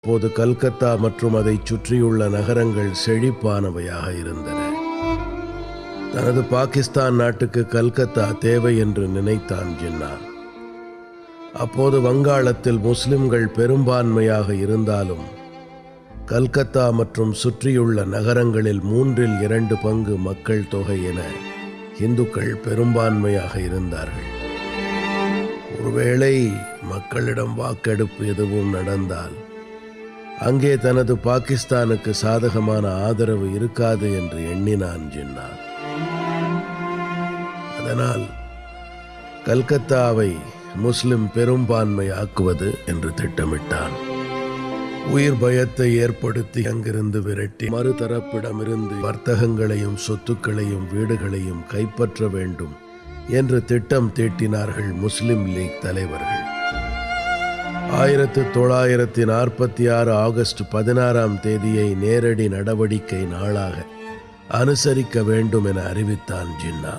அப்போது கல்கத்தா மற்றும் அதைச் சுற்றியுள்ள நகரங்கள் செழிப்பானவையாக இருந்தன தனது பாகிஸ்தான் நாட்டுக்கு கல்கத்தா தேவை என்று நினைத்தான் ஜின்னா அப்போது வங்காளத்தில் முஸ்லிம்கள் பெரும்பான்மையாக இருந்தாலும் கல்கத்தா மற்றும் சுற்றியுள்ள நகரங்களில் மூன்றில் இரண்டு பங்கு மக்கள் தொகை என இந்துக்கள் பெரும்பான்மையாக இருந்தார்கள் ஒருவேளை மக்களிடம் வாக்கெடுப்பு எதுவும் நடந்தால் அங்கே தனது பாகிஸ்தானுக்கு சாதகமான ஆதரவு இருக்காது என்று எண்ணினான் ஜின்னா அதனால் கல்கத்தாவை முஸ்லிம் பெரும்பான்மையாக்குவது என்று திட்டமிட்டான் உயிர் பயத்தை ஏற்படுத்தி அங்கிருந்து விரட்டி மறுதரப்பிடமிருந்து வர்த்தகங்களையும் சொத்துக்களையும் வீடுகளையும் கைப்பற்ற வேண்டும் என்று திட்டம் தீட்டினார்கள் முஸ்லிம் லீக் தலைவர்கள் ஆயிரத்து தொள்ளாயிரத்தி நாற்பத்தி ஆறு ஆகஸ்ட் பதினாறாம் தேதியை நேரடி நடவடிக்கை நாளாக அனுசரிக்க வேண்டும் என அறிவித்தான் ஜின்னா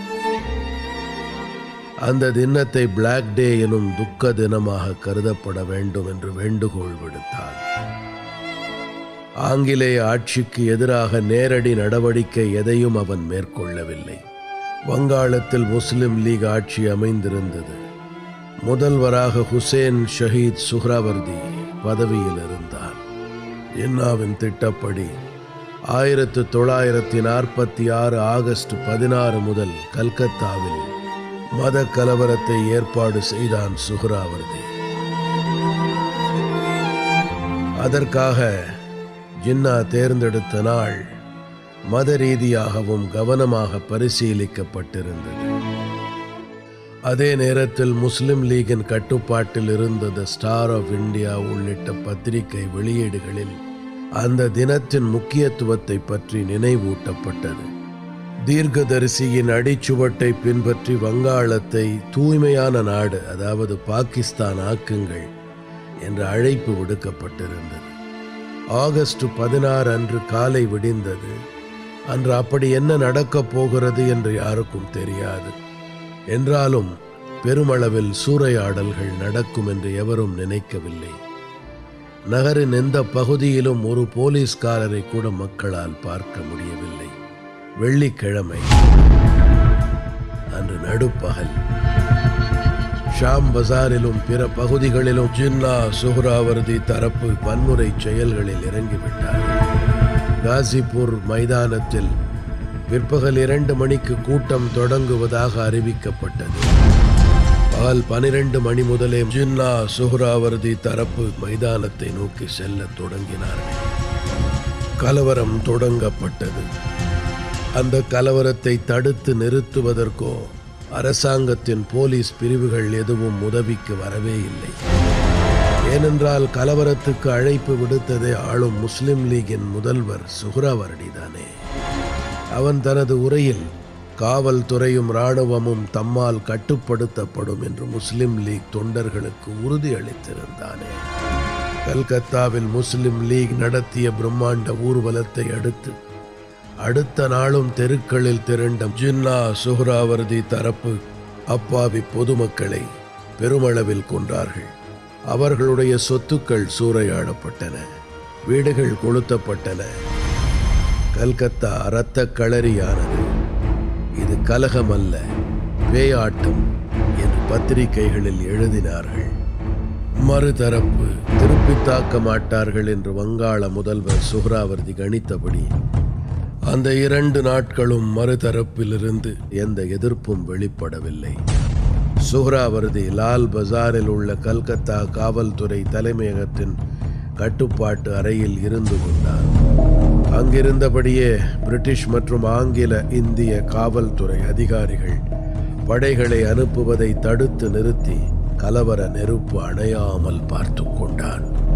அந்த தினத்தை பிளாக் டே எனும் துக்க தினமாக கருதப்பட வேண்டும் என்று வேண்டுகோள் விடுத்தான் ஆங்கிலேய ஆட்சிக்கு எதிராக நேரடி நடவடிக்கை எதையும் அவன் மேற்கொள்ளவில்லை வங்காளத்தில் முஸ்லிம் லீக் ஆட்சி அமைந்திருந்தது முதல்வராக ஹுசேன் ஷஹீத் சுஹ்ராவர்தி பதவியில் இருந்தார் ஜின்னாவின் திட்டப்படி ஆயிரத்து தொள்ளாயிரத்தி நாற்பத்தி ஆறு ஆகஸ்ட் பதினாறு முதல் கல்கத்தாவில் மத கலவரத்தை ஏற்பாடு செய்தான் சுஹ்ராவர்தி அதற்காக ஜின்னா தேர்ந்தெடுத்த நாள் மத ரீதியாகவும் கவனமாக பரிசீலிக்கப்பட்டிருந்தது அதே நேரத்தில் முஸ்லிம் லீகின் கட்டுப்பாட்டில் இருந்த த ஸ்டார் ஆஃப் இந்தியா உள்ளிட்ட பத்திரிகை வெளியீடுகளில் அந்த தினத்தின் முக்கியத்துவத்தை பற்றி நினைவூட்டப்பட்டது தீர்க்கதரிசியின் அடிச்சுவட்டை பின்பற்றி வங்காளத்தை தூய்மையான நாடு அதாவது பாகிஸ்தான் ஆக்குங்கள் என்ற அழைப்பு விடுக்கப்பட்டிருந்தது ஆகஸ்ட் பதினாறு அன்று காலை விடிந்தது அன்று அப்படி என்ன நடக்கப் போகிறது என்று யாருக்கும் தெரியாது என்றாலும் பெருமளவில் சூறையாடல்கள் நடக்கும் என்று எவரும் நினைக்கவில்லை நகரின் எந்த பகுதியிலும் ஒரு போலீஸ்காரரை கூட மக்களால் பார்க்க முடியவில்லை வெள்ளிக்கிழமை அன்று நடுப்பகல் ஷாம் பசாரிலும் பிற பகுதிகளிலும் ஜின்னா சுஹ்ராவர்தி தரப்பு வன்முறை செயல்களில் இறங்கிவிட்டார் காசிப்பூர் மைதானத்தில் பிற்பகல் இரண்டு மணிக்கு கூட்டம் தொடங்குவதாக அறிவிக்கப்பட்டது பகல் பனிரெண்டு மணி முதலே ஜின்னா சுஹ்ராவர்தி தரப்பு மைதானத்தை நோக்கி செல்லத் தொடங்கினார்கள் கலவரம் தொடங்கப்பட்டது அந்த கலவரத்தை தடுத்து நிறுத்துவதற்கோ அரசாங்கத்தின் போலீஸ் பிரிவுகள் எதுவும் உதவிக்கு வரவே இல்லை ஏனென்றால் கலவரத்துக்கு அழைப்பு விடுத்ததே ஆளும் முஸ்லிம் லீகின் முதல்வர் சுஹ்ராவர்டி தானே அவன் தனது உரையில் காவல்துறையும் இராணுவமும் தம்மால் கட்டுப்படுத்தப்படும் என்று முஸ்லிம் லீக் தொண்டர்களுக்கு உறுதியளித்திருந்தானே கல்கத்தாவில் முஸ்லிம் லீக் நடத்திய பிரம்மாண்ட ஊர்வலத்தை அடுத்து அடுத்த நாளும் தெருக்களில் திரண்ட ஜின்னா சுஹ்ராவர்தி தரப்பு அப்பாவி பொதுமக்களை பெருமளவில் கொன்றார்கள் அவர்களுடைய சொத்துக்கள் சூறையாடப்பட்டன வீடுகள் கொளுத்தப்பட்டன கல்கத்தா இரத்த களரியானது இது கலகம் அல்ல பேயாட்டம் என்று பத்திரிகைகளில் எழுதினார்கள் மறுதரப்பு திருப்பி தாக்க மாட்டார்கள் என்று வங்காள முதல்வர் சுஹ்ராவர்தி கணித்தபடி அந்த இரண்டு நாட்களும் மறுதரப்பிலிருந்து எந்த எதிர்ப்பும் வெளிப்படவில்லை சுஹ்ராவர்தி லால் பஜாரில் உள்ள கல்கத்தா காவல்துறை தலைமையகத்தின் கட்டுப்பாட்டு அறையில் இருந்து கொண்டார் அங்கிருந்தபடியே பிரிட்டிஷ் மற்றும் ஆங்கில இந்திய காவல்துறை அதிகாரிகள் படைகளை அனுப்புவதை தடுத்து நிறுத்தி கலவர நெருப்பு அணையாமல் பார்த்து கொண்டான்